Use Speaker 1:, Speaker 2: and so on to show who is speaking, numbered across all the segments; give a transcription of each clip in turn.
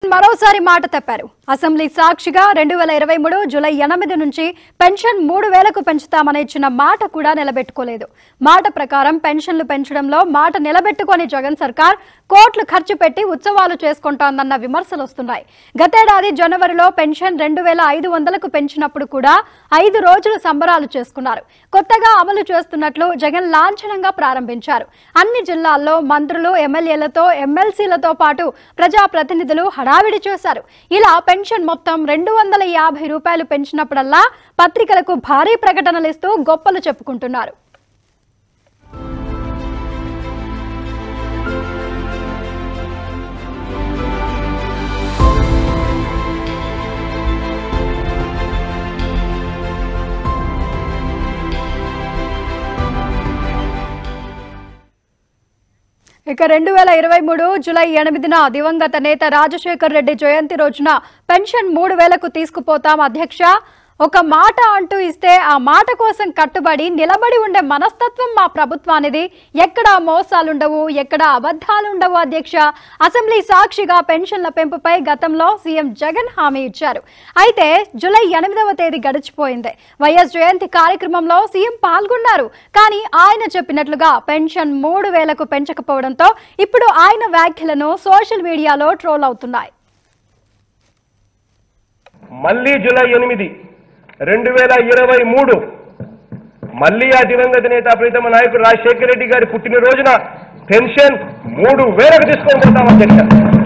Speaker 1: మరోసారి మాట తప్పారు అసెంబ్లీ సాక్షిగా రెండు వేల ఇరవై మూడు జూలై ఎనిమిది నుంచి పెన్షన్ మూడు వేలకు పెంచుతామని ఇచ్చిన మాట కూడా నిలబెట్టుకోలేదు మాట ప్రకారం పెన్షన్లు పెంచడంలో మాట నిలబెట్టుకొని జగన్ సర్కార్ కోట్లు ఖర్చు పెట్టి ఉత్సవాలు చేసుకుంటోందన్న విమర్శలు వస్తున్నాయి గతేడాది జనవరిలో పెన్షన్ రెండు వేల ఐదు వందలకు పెంచినప్పుడు కూడా ఐదు రోజులు సంబరాలు చేసుకున్నారు కొత్తగా అమలు చేస్తున్నట్లు జగన్ లాంఛనంగా ప్రారంభించారు అన్ని జిల్లాల్లో మంత్రులు ఎమ్మెల్యేలతో ఎమ్మెల్సీలతో పాటు ప్రజాప్రతినిధులు హడావిడి చేశారు ఇలా పెన్షన్ మొత్తం రెండు వందల యాభై రూపాయలు పెంచినప్పుడల్లా పత్రికలకు భారీ ప్రకటనలు ఇస్తూ గొప్పలు చెప్పుకుంటున్నారు ఇక రెండు వేల ఇరవై మూడు జులై ఎనిమిదిన దివంగత నేత రాజశేఖర్ రెడ్డి జయంతి రోజున పెన్షన్ మూడు వేలకు తీసుకుపోతాం అధ్యక్ష ఒక మాట అంటూ ఇస్తే ఆ మాట కోసం కట్టుబడి నిలబడి ఉండే మనస్తత్వం మా ప్రభుత్వానిది ఎక్కడ మోసాలుండవు ఎక్కడ అబద్ధాలుండవు అధ్యక్ష అసెంబ్లీ సాక్షిగా పెన్షన్ల పెంపుపై గతంలో సీఎం జగన్ హామీ ఇచ్చారు అయితే జూలై ఎనిమిదవ తేదీ గడిచిపోయింది వైఎస్ జయంతి కార్యక్రమంలో సీఎం పాల్గొన్నారు కానీ ఆయన చెప్పినట్లుగా పెన్షన్ మూడు వేలకు పెంచకపోవడంతో ఇప్పుడు ఆయన వ్యాఖ్యలను సోషల్ మీడియాలో ట్రోల్ అవుతున్నాయి
Speaker 2: మళ్ళీ జూలై ఎనిమిది రెండు వేల ఇరవై మూడు మళ్ళీ ఆ దివంగత నేత ప్రీతమ నాయకుడు రాజశేఖర రెడ్డి గారి పుట్టినరోజున పెన్షన్ మూడు వేలకు తీసుకొని పోతాం అధ్యక్ష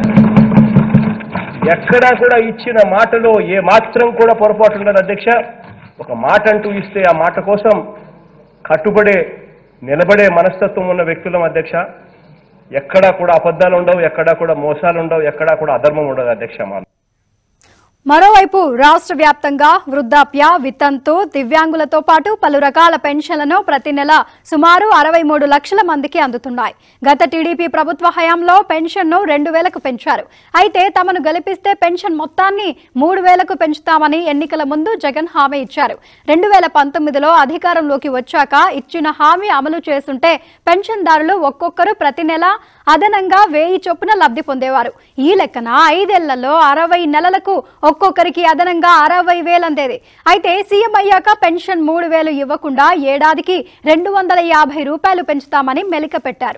Speaker 2: ఎక్కడా కూడా ఇచ్చిన మాటలో ఏ మాత్రం కూడా పొరపాటు ఉండదు అధ్యక్ష ఒక మాట అంటూ ఇస్తే ఆ మాట కోసం కట్టుబడే నిలబడే మనస్తత్వం ఉన్న వ్యక్తులం అధ్యక్ష ఎక్కడా కూడా అబద్ధాలు ఉండవు ఎక్కడా కూడా మోసాలు ఉండవు ఎక్కడా కూడా అధర్మం ఉండదు అధ్యక్ష మా
Speaker 1: మరోవైపు రాష్ట్ర వ్యాప్తంగా వృద్ధాప్య వితంతు దివ్యాంగులతో పాటు పలు రకాల పెన్షన్లను ప్రతి నెల సుమారు అరవై మూడు లక్షల మందికి అందుతున్నాయి గత టీడీపీ ప్రభుత్వ హయాంలో పెన్షన్ను రెండు వేలకు పెంచారు అయితే తమను గెలిపిస్తే పెన్షన్ మొత్తాన్ని మూడు వేలకు పెంచుతామని ఎన్నికల ముందు జగన్ హామీ ఇచ్చారు రెండు వేల పంతొమ్మిదిలో అధికారంలోకి వచ్చాక ఇచ్చిన హామీ అమలు చేస్తుంటే పెన్షన్దారులు ఒక్కొక్కరు ప్రతి నెల అదనంగా వెయ్యి చొప్పున లబ్ధి పొందేవారు ఈ లెక్కన ఐదేళ్లలో అరవై నెలలకు ఒక్కొక్కరికి అదనంగా అరవై వేలు అందేది అయితే సీఎం అయ్యాక పెన్షన్ మూడు వేలు ఇవ్వకుండా ఏడాదికి రెండు వందల యాభై రూపాయలు పెంచుతామని మెలిక పెట్టారు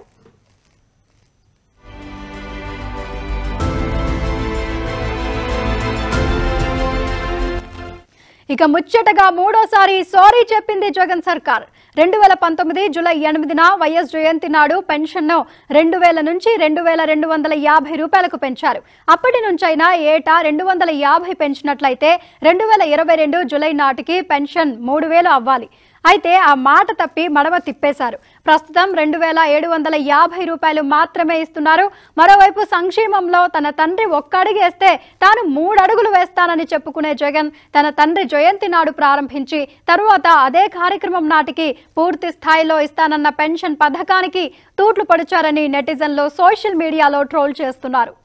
Speaker 1: ఇక ముచ్చటగా మూడోసారి సారీ చెప్పింది జగన్ సర్కార్ రెండు వేల పంతొమ్మిది జూలై ఎనిమిదిన వైఎస్ జయంతి నాడు పెన్షన్ను రెండు వేల నుంచి రెండు వేల రెండు వందల యాభై రూపాయలకు పెంచారు అప్పటి నుంచైనా ఏటా రెండు వందల యాభై పెంచినట్లయితే రెండు వేల ఇరవై రెండు జూలై నాటికి పెన్షన్ మూడు వేలు అవ్వాలి అయితే ఆ మాట తప్పి మడమ తిప్పేశారు ప్రస్తుతం రెండు వేల ఏడు వందల యాభై రూపాయలు మాత్రమే ఇస్తున్నారు మరోవైపు సంక్షేమంలో తన తండ్రి ఒక్క అడుగేస్తే తాను మూడు అడుగులు వేస్తానని చెప్పుకునే జగన్ తన తండ్రి జయంతి నాడు ప్రారంభించి తరువాత అదే కార్యక్రమం నాటికి పూర్తి స్థాయిలో ఇస్తానన్న పెన్షన్ పథకానికి తూట్లు పడిచారని నెటిజన్లు సోషల్ మీడియాలో ట్రోల్ చేస్తున్నారు